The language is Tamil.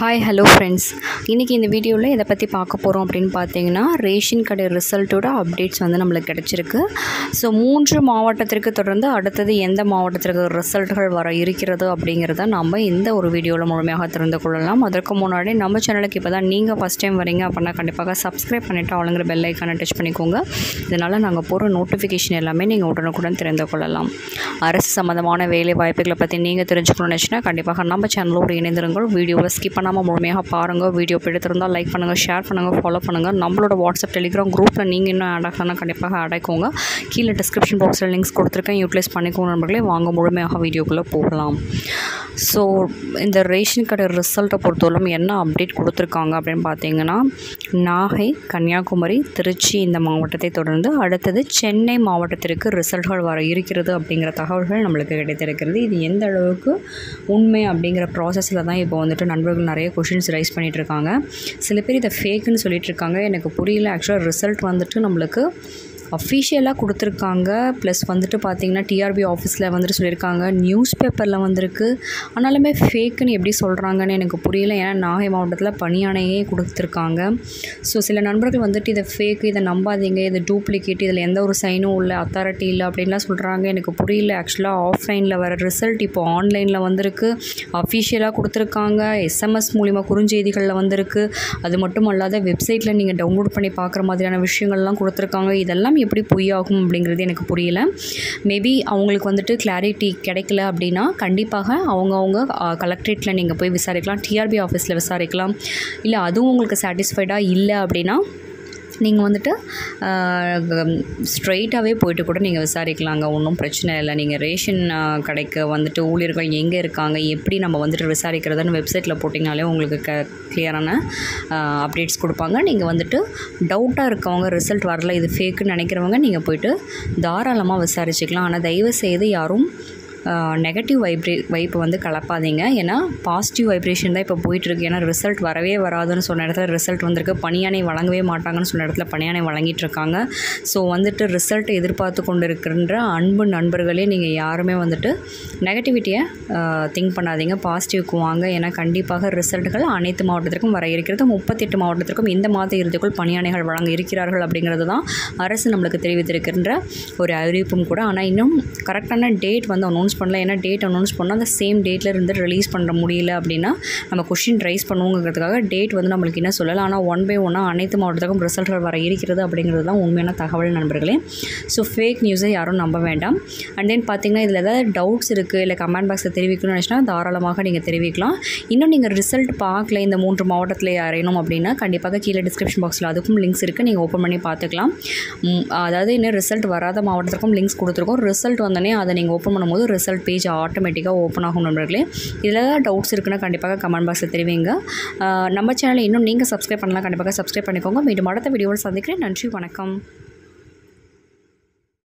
ஹாய் ஹலோ ஃப்ரெண்ட்ஸ் இன்றைக்கி இந்த வீடியோவில் எதை பற்றி பார்க்க போகிறோம் அப்படின்னு பார்த்தீங்கன்னா ரேஷன் கடை ரிசல்ட்டோட அப்டேட்ஸ் வந்து நம்மளுக்கு கிடச்சிருக்கு ஸோ மூன்று மாவட்டத்திற்கு தொடர்ந்து அடுத்தது எந்த மாவட்டத்திற்கு ரிசல்ட்கள் வர இருக்கிறது அப்படிங்கிறத நம்ம இந்த ஒரு வீடியோவில் முழுமையாக தெரிந்து கொள்ளலாம் அதற்கு முன்னாடி நம்ம சேனலுக்கு இப்போ தான் நீங்கள் ஃபஸ்ட் டைம் வரீங்க அப்படின்னா கண்டிப்பாக சப்ஸ்கிரைப் பண்ணிவிட்டு அவளுங்கிற பெல் ஐக்கானை டச் பண்ணிக்கோங்க இதனால் நாங்கள் போகிற நோட்டிஃபிகேஷன் எல்லாமே நீங்கள் உடனுக்குடன் தெரிந்து கொள்ளலாம் அரசு சம்மந்தமான வேலை வாய்ப்புகளை பற்றி நீங்கள் தெரிஞ்சுக்கணும்னு நினச்சினா கண்டிப்பாக நம்ம சேனலோடு இணைந்திருங்கள் வீடியோவை ஸ்கிப் பண்ணாமல் முழுமையாக பாருங்கள் வீடியோ பிடித்திருந்தால் லைக் பண்ணுங்கள் ஷேர் பண்ணுங்கள் ஃபாலோ பண்ணுங்கள் நம்மளோட வாட்ஸ்அப் டெலிகிராம் குரூப்பில் நீங்கள் இன்னும் ஆட் ஆகலாம் கண்டிப்பாக அடைக்கோங்க கீழே டிஸ்கிரிப்ஷன் பாக்ஸில் லிங்க்ஸ் கொடுத்துருக்கேன் யூட்டிலைஸ் பண்ணிக்கோங்க நண்பர்களே வாங்க முழுமையாக வீடியோக்குள்ளே போகலாம் ஸோ இந்த ரேஷன் கடை ரிசல்ட்டை பொறுத்தவரைக்கும் என்ன அப்டேட் கொடுத்துருக்காங்க அப்படின்னு பார்த்தீங்கன்னா நாகை கன்னியாகுமரி திருச்சி இந்த மாவட்டத்தை தொடர்ந்து அடுத்தது சென்னை மாவட்டத்திற்கு ரிசல்ட்கள் வர இருக்கிறது அப்படிங்கிற தகவல்கள் நம்மளுக்கு கிடைத்திருக்கிறது இது எந்த அளவுக்கு உண்மை அப்படிங்கிற ப்ராசஸில் தான் இப்போ வந்துட்டு நண்பர்கள் நிறைய கொஷின்ஸ் ரைஸ் பண்ணிகிட்டு இருக்காங்க சில பேர் இதை ஃபேக்குன்னு சொல்லிட்டு இருக்காங்க எனக்கு புரியல ஆக்சுவலாக ரிசல்ட் வந்துட்டு நம்மளுக்கு அஃபிஷியலாக கொடுத்துருக்காங்க ப்ளஸ் வந்துட்டு பார்த்திங்கன்னா டிஆர்பி ஆஃபீஸில் வந்துட்டு சொல்லியிருக்காங்க நியூஸ் பேப்பரில் வந்திருக்கு ஆனாலுமே ஃபேக்குன்னு எப்படி சொல்கிறாங்கன்னு எனக்கு புரியல ஏன்னா நாகை மாவட்டத்தில் பணியானையே கொடுத்துருக்காங்க ஸோ சில நண்பர்கள் வந்துட்டு இதை ஃபேக்கு இதை நம்பாதீங்க இது டூப்ளிகேட் இதில் எந்த ஒரு சைனும் இல்லை அத்தாரிட்டி இல்லை அப்படின்லாம் சொல்கிறாங்க எனக்கு புரியல ஆக்சுவலாக ஆஃப்லைனில் வர ரிசல்ட் இப்போ ஆன்லைனில் வந்திருக்கு அஃபிஷியலாக கொடுத்துருக்காங்க எஸ்எம்எஸ் மூலிமா குறுஞ்செய்திகளில் வந்திருக்கு அது மட்டும் அல்லாத வெப்சைட்டில் நீங்கள் டவுன்லோட் பண்ணி பார்க்குற மாதிரியான விஷயங்கள்லாம் கொடுத்துருக்காங்க இதெல்லாம் எப்படி பொய்யாகும் அப்படிங்கிறது எனக்கு புரியல மேபி அவங்களுக்கு வந்துட்டு கிளாரிட்டி கிடைக்கல அப்படின்னா கண்டிப்பாக அவங்கவுங்க கலெக்ட்ரேட்டில் நீங்கள் போய் விசாரிக்கலாம் டிஆர்பி ஆஃபீஸில் விசாரிக்கலாம் இல்லை அதுவும் உங்களுக்கு சாட்டிஸ்ஃபைடாக இல்லை அப்படின்னா நீங்கள் வந்துட்டு ஸ்ட்ரைட்டாகவே போயிட்டு கூட நீங்கள் விசாரிக்கலாங்க ஒன்றும் பிரச்சனை இல்லை நீங்கள் ரேஷன் கடைக்கு வந்துட்டு ஊழியர்கள் எங்கே இருக்காங்க எப்படி நம்ம வந்துட்டு விசாரிக்கிறதுன்னு வெப்சைட்டில் போட்டிங்கனாலே உங்களுக்கு க கிளியரான அப்டேட்ஸ் கொடுப்பாங்க நீங்கள் வந்துட்டு டவுட்டாக இருக்கவங்க ரிசல்ட் வரல இது ஃபேக்குன்னு நினைக்கிறவங்க நீங்கள் போயிட்டு தாராளமாக விசாரிச்சுக்கலாம் ஆனால் தயவு செய்து யாரும் நெகட்டிவ் வைப்ரே வைப்பை வந்து கலப்பாதீங்க ஏன்னா பாசிட்டிவ் வைப்ரேஷன் தான் இப்போ போயிட்டுருக்கு ஏன்னா ரிசல்ட் வரவே வராதுன்னு சொன்ன இடத்துல ரிசல்ட் வந்திருக்கு பணியானை வழங்கவே மாட்டாங்கன்னு சொன்ன இடத்துல பணியானை வழங்கிட்டு இருக்காங்க ஸோ வந்துட்டு ரிசல்ட்டை எதிர்பார்த்து கொண்டு இருக்கின்ற அன்பு நண்பர்களே நீங்கள் யாருமே வந்துட்டு நெகட்டிவிட்டியை திங்க் பண்ணாதீங்க பாசிட்டிவ்க்கு வாங்க ஏன்னா கண்டிப்பாக ரிசல்ட்டுகள் அனைத்து மாவட்டத்திற்கும் வர இருக்கிறது முப்பத்தெட்டு மாவட்டத்திற்கும் இந்த மாத இறுதிக்குள் பணியானைகள் வழங்க இருக்கிறார்கள் அப்படிங்கிறது தான் அரசு நம்மளுக்கு தெரிவித்திருக்கின்ற ஒரு அறிவிப்பும் கூட ஆனால் இன்னும் கரெக்டான டேட் வந்து அனௌன்ஸ் அனௌன்ஸ் பண்ணல ஏன்னா டேட் அனௌன்ஸ் பண்ணால் அந்த சேம் டேட்டில் இருந்து ரிலீஸ் பண்ண முடியல அப்படின்னா நம்ம கொஷின் ரைஸ் பண்ணுவோங்கிறதுக்காக டேட் வந்து நம்மளுக்கு என்ன சொல்லலை ஆனால் ஒன் பை ஒன்னாக அனைத்து மாவட்டத்துக்கும் ரிசல்ட்கள் வர இருக்கிறது அப்படிங்கிறது தான் உண்மையான தகவல் நண்பர்களே ஸோ ஃபேக் நியூஸை யாரும் நம்ப வேண்டாம் அண்ட் தென் பார்த்தீங்கன்னா இதில் ஏதாவது டவுட்ஸ் இருக்குது இல்லை கமெண்ட் பாக்ஸில் தெரிவிக்கணும்னு நினச்சினா தாராளமாக நீங்கள் தெரிவிக்கலாம் இன்னும் நீங்கள் ரிசல்ட் பார்க்கல இந்த மூன்று மாவட்டத்தில் யாரேனும் அப்படின்னா கண்டிப்பாக கீழே டிஸ்கிரிப்ஷன் பாக்ஸில் அதுக்கும் லிங்க்ஸ் இருக்குது நீங்கள் ஓப்பன் பண்ணி பார்த்துக்கலாம் அதாவது இன்னும் ரிசல்ட் வராத மாவட்டத்திற்கும் லிங்க்ஸ் கொடுத்துருக்கோம் ரிசல்ட் வந்தோடனே அதை நீங்கள் ஓப்பன் பண்ணும்போது ரிசல்ட் பேஜ் ஆட்டோமேட்டிக்காக ஓப்பன் ஆகும் நண்பர்களே இதில் ஏதாவது டவுட்ஸ் இருக்குன்னா கண்டிப்பாக கமெண்ட் பாக்ஸில் தெரிவிங்க நம்ம சேனலை இன்னும் நீங்கள் சப்ஸ்கிரைப் பண்ணலாம் கண்டிப்பாக சப்ஸ்கிரைப் பண்ணிக்கோங்க மீண்டும் அடுத்த வீடியோவில் சந்திக்கிறேன் நன்றி வணக்கம்